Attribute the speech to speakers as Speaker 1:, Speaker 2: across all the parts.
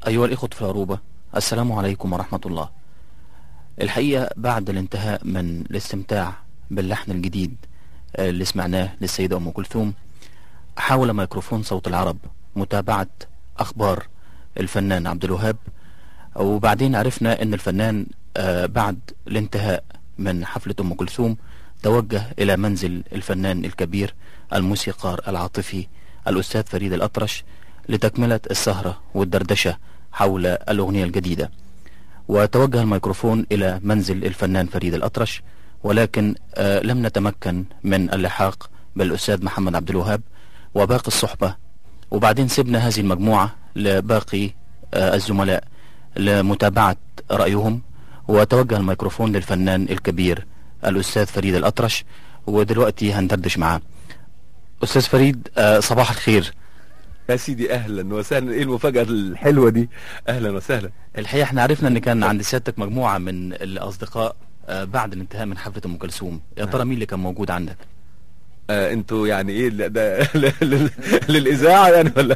Speaker 1: أيها الإخوة في العروبة السلام عليكم ورحمة الله الحقيقة بعد الانتهاء من الاستمتاع باللحن الجديد آه، اللي سمعناه للسيدة أم كلثوم حاول ميكروفون صوت العرب متابعة أخبار الفنان عبد الوهاب وبعدين عرفنا أن الفنان آه، بعد الانتهاء من حفلة أم كلثوم توجه إلى منزل الفنان الكبير الموسيقار العاطفي الأستاذ فريد الأطرش لتكملة السهرة والدردشة حول الأغنية الجديدة وتوجه الميكروفون إلى منزل الفنان فريد الأطرش ولكن آه لم نتمكن من اللحاق بالأستاذ محمد عبد الوهاب وباقي الصحبة وبعدين سبنا هذه المجموعة لباقي آه الزملاء لمتابعة رأيهم وتوجه الميكروفون للفنان الكبير الأستاذ فريد الأطرش ودلوقتي هندردش معاه أستاذ فريد آه صباح الخير
Speaker 2: يا سيدي اهلا وسهلا ايه المفاجاه الحلوه دي اهلا وسهلا
Speaker 1: الحقيقة احنا عرفنا ان كان عند سيادتك مجموعة من الأصدقاء آه بعد الانتهاء من حفلة أم كلثوم يا ترى مين اللي كان موجود عندك؟
Speaker 2: آه انتوا يعني ايه لا- ده لل- للاذاعه يعني ولا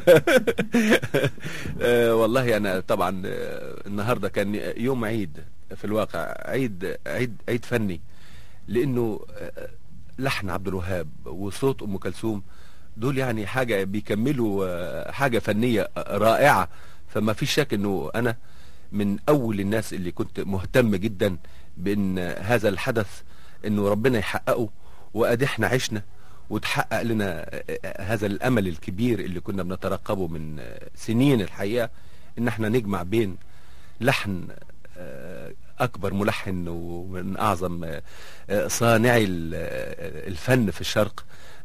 Speaker 2: آه والله انا طبعا آه، النهارده كان يوم عيد في الواقع عيد عيد عيد فني لانه آه، لحن عبد الوهاب وصوت ام كلثوم دول يعني حاجه بيكملوا آه، حاجه فنيه رائعه فما فيش شك انه انا من اول الناس اللي كنت مهتم جدا بان هذا الحدث انه ربنا يحققه وادي احنا عشنا وتحقق لنا هذا الامل الكبير اللي كنا بنترقبه من سنين الحقيقه ان احنا نجمع بين لحن آه، اكبر ملحن ومن اعظم آه، صانعي ال- آه، الفن في الشرق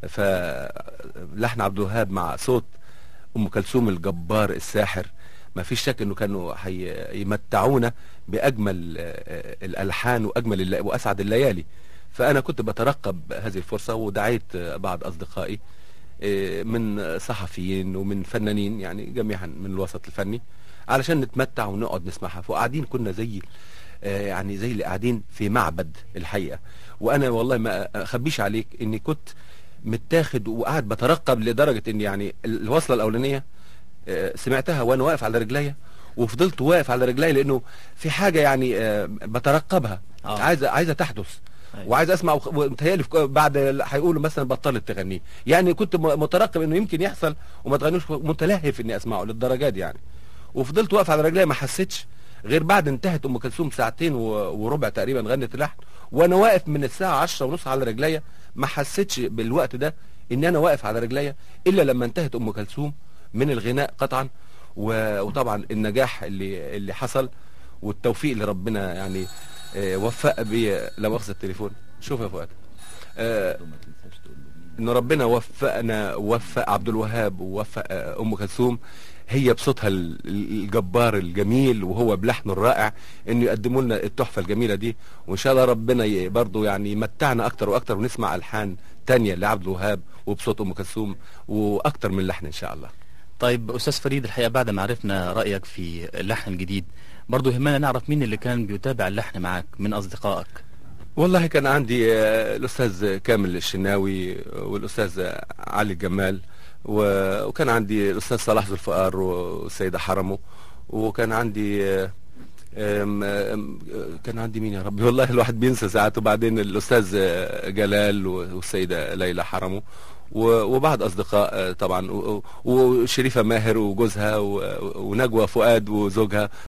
Speaker 2: فلحن عبد الوهاب مع صوت ام كلثوم الجبار الساحر ما فيش شك انه كانوا هيمتعونا باجمل آه، الالحان واجمل الل- واسعد الليالي فانا كنت بترقب هذه الفرصه ودعيت آه، بعض اصدقائي آه، من صحفيين ومن فنانين يعني جميعا من الوسط الفني علشان نتمتع ونقعد نسمعها فقاعدين كنا زي آه، يعني زي اللي قاعدين في معبد الحقيقه وانا والله ما اخبيش عليك اني كنت متاخد وقاعد بترقب لدرجه ان يعني الوصله الاولانيه آه، سمعتها وانا واقف على رجليا وفضلت واقف على رجلي لانه في حاجه يعني آه، بترقبها
Speaker 1: آه.
Speaker 2: عايزه عايزه تحدث
Speaker 1: أيوة.
Speaker 2: وعايز اسمع وخ- ومتهيألي في- بعد هيقولوا مثلا بطلت تغنيه يعني كنت م- مترقب انه يمكن يحصل وما تغنوش متلهف اني اسمعه للدرجه دي يعني وفضلت واقف على رجلي ما حسيتش غير بعد انتهت ام كلثوم ساعتين و- وربع تقريبا غنت اللحن وانا واقف من الساعه 10 ونص على رجليا ما حسيتش بالوقت ده ان انا واقف على رجليا الا لما انتهت ام كلثوم من الغناء قطعا و- وطبعا النجاح اللي اللي حصل والتوفيق اللي ربنا يعني آه، وفق بي لا مؤاخذه التليفون شوف يا فؤاد آه، ان ربنا وفقنا ووفق عبد الوهاب ووفق آه، ام كلثوم هي بصوتها ال- الجبار الجميل وهو بلحنه الرائع انه يقدموا لنا التحفه الجميله دي وان شاء الله ربنا ي- برضه يعني يمتعنا اكتر واكتر ونسمع الحان تانية لعبد الوهاب وبصوت ام كلثوم واكتر من لحن ان شاء الله
Speaker 1: طيب أستاذ فريد الحقيقة بعد ما عرفنا رأيك في اللحن الجديد برضه يهمنا نعرف مين اللي كان بيتابع اللحن معاك من أصدقائك
Speaker 2: والله كان عندي آه، الاستاذ كامل الشناوي والاستاذ علي الجمال و- وكان عندي الاستاذ صلاح ذو الفقار والسيده حرمه وكان عندي آه، آم، آم، كان عندي مين يا ربي والله الواحد بينسى ساعات وبعدين الاستاذ آه، جلال والسيده ليلى حرمه و- وبعض اصدقاء آه، طبعا و- و- وشريفه ماهر وجوزها و- ونجوى فؤاد وزوجها